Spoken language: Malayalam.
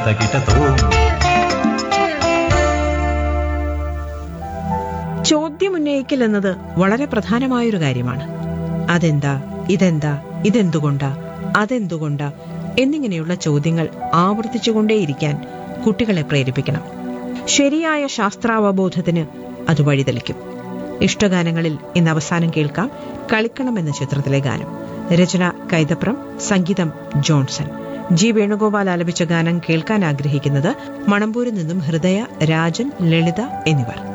തകിടതോം ചോദ്യമുന്നയിക്കൽ എന്നത് വളരെ പ്രധാനമായൊരു കാര്യമാണ് അതെന്താ ഇതെന്താ ഇതെന്തുകൊണ്ടാ അതെന്തുകൊണ്ടാ എന്നിങ്ങനെയുള്ള ചോദ്യങ്ങൾ ആവർത്തിച്ചുകൊണ്ടേയിരിക്കാൻ കുട്ടികളെ പ്രേരിപ്പിക്കണം ശരിയായ ശാസ്ത്രാവബോധത്തിന് അത് വഴിതെളിക്കും ഇഷ്ടഗാനങ്ങളിൽ ഇന്ന് അവസാനം കേൾക്കാം കളിക്കണം എന്ന ചിത്രത്തിലെ ഗാനം രചന കൈതപ്രം സംഗീതം ജോൺസൺ ജി വേണുഗോപാൽ ആലപിച്ച ഗാനം കേൾക്കാൻ ആഗ്രഹിക്കുന്നത് മണമ്പൂരിൽ നിന്നും ഹൃദയ രാജൻ ലളിത എന്നിവർ